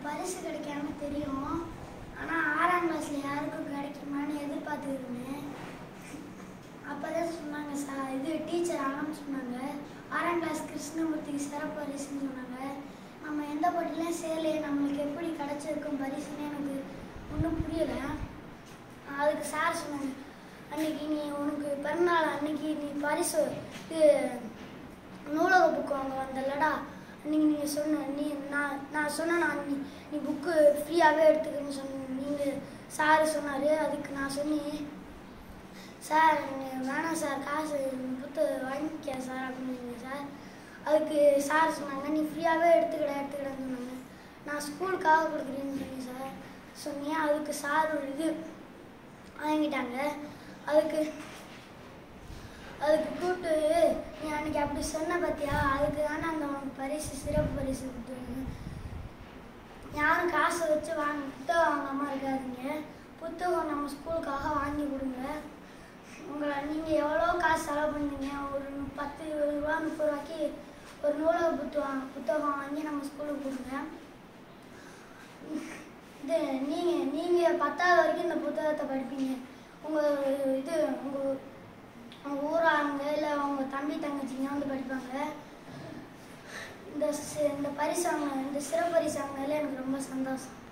பரிசு கிடைக்காம தெரியும் ஆனால் ஆறாம் கிளாஸில் யாருக்கும் கிடைக்குமான்னு எதிர்பார்த்துருந்தேன் அப்போ தான் சொன்னாங்க சா இது டீச்சர் அனௌன்ஸ் பண்ணாங்க ஆறாம் கிளாஸ் கிருஷ்ணமூர்த்திக்கு சிறப்பு பரிசுன்னு சொன்னாங்க நம்ம எந்த போட்டிலையும் சேரலையே நம்மளுக்கு எப்படி கிடைச்சிருக்கும் பரிசுன்னு எனக்கு ஒன்றும் புரியலை அதுக்கு சார் சொன்னாங்க அன்னைக்கு நீ உனக்கு பிறந்தநாள் அன்னைக்கு நீ பரிசு இது நூலக புக்கு வாங்க வந்தல்லடா அன்னைக்கு நீங்கள் சொன்ன நீ நான் நான் சொன்னேன் நான் நீ நீ புக்கு ஃப்ரீயாகவே எடுத்துக்கன்னு சொன்ன நீங்கள் சார் சொன்னார் அதுக்கு நான் சொன்னேன் சார் நீ வேணாம் சார் காசு புத்தகம் வாங்கிக்க சார் அப்படின்னு சார் அதுக்கு சார் சொன்னாங்க நீ ஃப்ரீயாகவே எடுத்துக்கிட எடுத்துக்கிடன்னு சொன்னாங்க நான் ஸ்கூலுக்காக கொடுக்குறேன்னு சொன்னேன் சார் சொன்னேன் அதுக்கு சார் ஒரு இது வாங்கிட்டாங்க அதுக்கு அதுக்கு கூப்பிட்டு நீ அன்னைக்கு அப்படி சொன்ன பார்த்தியா அதுக்கு தானே அந்த உனக்கு பரிசு சிறப்பு பரிசு கொடுத்துருங்க யாரும் காசை வச்சு வாங்க புத்தகம் வாங்காமல் இருக்காதீங்க புத்தகம் நம்ம ஸ்கூலுக்காக வாங்கி கொடுங்க உங்களை நீங்கள் எவ்வளோ காசு செலவு பண்ணீங்க ஒரு பத்து இருபது ரூபா முப்பது ரூபாய்க்கு ஒரு நூலக புத்தகம் புத்தகம் வாங்கி நம்ம ஸ்கூலுக்கு கொடுங்க இது நீங்கள் நீங்கள் பத்தாவது வரைக்கும் இந்த புத்தகத்தை படிப்பீங்க உங்கள் இது உங்கள் உங்கள் ஊராங்க இல்லை உங்கள் தம்பி தங்கச்சிங்க வந்து படிப்பாங்க இந்த சி- இந்த பரிசு வாங்க இந்த சிறப்பரிசு வாங்கினதுல எனக்கு ரொம்ப சந்தோஷம்